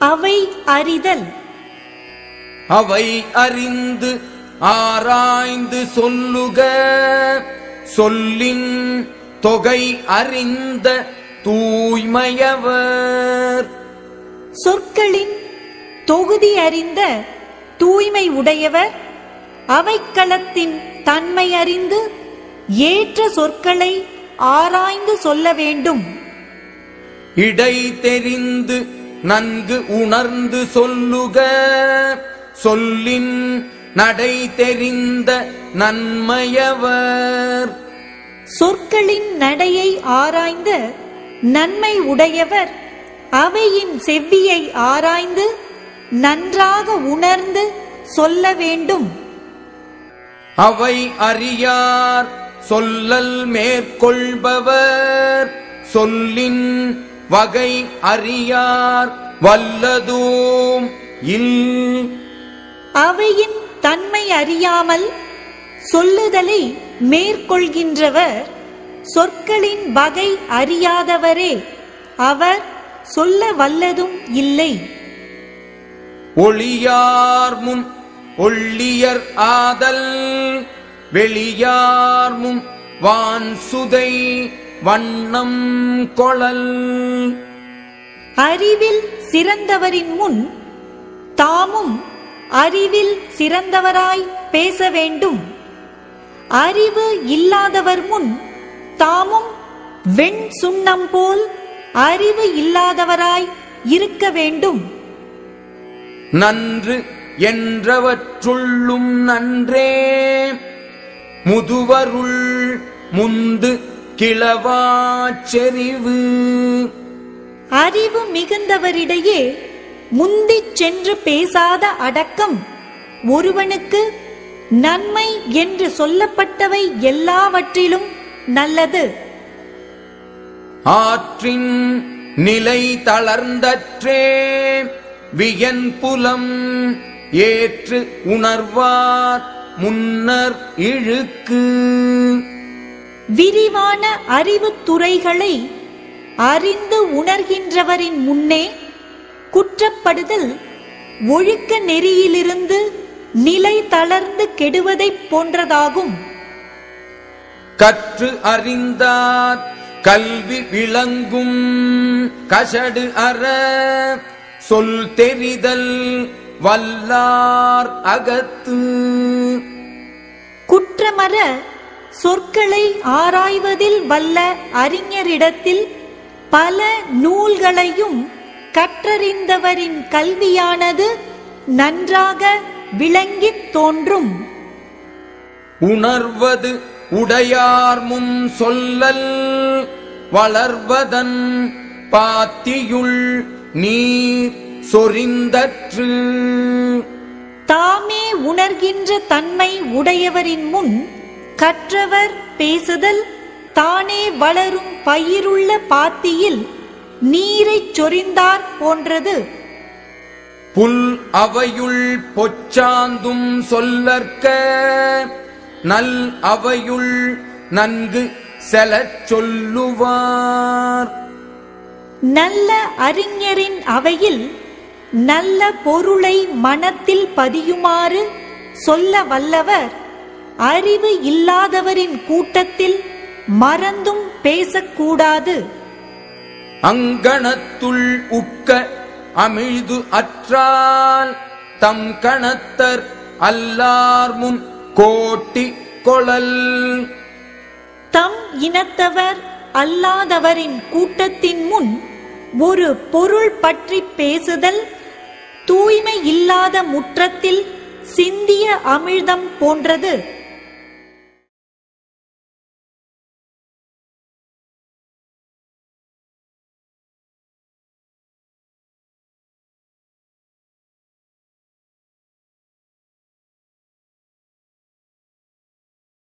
அவை அறிதல் அவை அறிந்து ஆராய்ந்து சொல்லுக சொல்லின் தொகை அறிந்த தூய்மையவர் சொற்களின் தொகுதி அறிந்த தூய்மை உடையவர் அவைக்களத்தின் தன்மை அறிந்து ஏற்ற சொற்களை ஆராய்ந்து சொல்ல வேண்டும் இடை தெரிந்து நன்கு உணர்ந்து சொல்லுக சொல்லின் நடை தெரிந்த நன்மையவர் சொற்களின் நடையை ஆராய்ந்த நன்மை உடையவர் அவையின் செவ்வியை ஆராய்ந்து நன்றாக உணர்ந்து சொல்ல வேண்டும் அவை அறியார் சொல்லல் மேற்கொள்பவர் சொல்லின் வகை அறியார் வல்லதூம் இல் அவையின் தன்மை அறியாமல் சொல்லுதலை மேற்கொள்கின்றவர் சொற்களின் வகை அறியாதவரே அவர் சொல்ல வல்லதும் இல்லை ஒளியார் முன் ஒள்ளியர் ஆதல் வெளியார் முன் வான் சுதை வண்ணம் கொளல் அறிவில் சிறந்தவரின் முன் தாமும் அறிவில் சிறந்தவராய் பேச வேண்டும் அறிவு இல்லாதவர் முன் தாமும் வெண் சுண்ணம் போல் அறிவு இல்லாதவராய் இருக்க வேண்டும் நன்று என்றவற்றுள்ளும் நன்றே முதுவருள் முந்து கிளவாச்செறிவு அறிவு மிகுந்தவரிடையே முந்திச் சென்று பேசாத அடக்கம் ஒருவனுக்கு நன்மை என்று சொல்லப்பட்டவை எல்லாவற்றிலும் நல்லது ஆற்றின் நிலை தளர்ந்தற்றே வியன் புலம் ஏற்று உணர்வார் முன்னர் இழுக்கு விரிவான அறிவுத் துறைகளை அறிந்து உணர்கின்றவரின் முன்னே குற்றப்படுதல் ஒழுக்க நெறியிலிருந்து நிலை தளர்ந்து கெடுவதைப் போன்றதாகும் கற்று அறிந்தார் கல்வி விளங்கும் கசடு அற சொல் தெரிதல் வல்லார் அகத்து குற்றமற சொற்களை ஆராய்வதில் வல்ல அறிஞரிடத்தில் பல நூல்களையும் கற்றறிந்தவரின் கல்வியானது நன்றாக விளங்கித் தோன்றும் உணர்வது உடையார் முன் சொல்லல் வளர்வதன் பாத்தியுள் நீர் சொரிந்தற்று தாமே உணர்கின்ற தன்மை உடையவரின் முன் கற்றவர் பேசுதல் தானே வளரும் பயிருள்ள பாத்தியில் நீரைச் சொரிந்தார் போன்றது புல் அவையுள் பொச்சாந்தும் சொல்லற்க நல் அவையுள் நன்கு செலச் சொல்லுவார் நல்ல அறிஞரின் அவையில் நல்ல பொருளை மனத்தில் பதியுமாறு சொல்ல வல்லவர் அறிவு இல்லாதவரின் கூட்டத்தில் மறந்தும் பேசக்கூடாது அங்கணத்துள் உக்க அமிழ்து அற்றால் தம் கணத்தர் அல்லார் முன் கோட்டி கொளல் தம் இனத்தவர் அல்லாதவரின் கூட்டத்தின் முன் ஒரு பொருள் பற்றி பேசுதல் தூய்மை இல்லாத முற்றத்தில் சிந்திய அமிழ்தம் போன்றது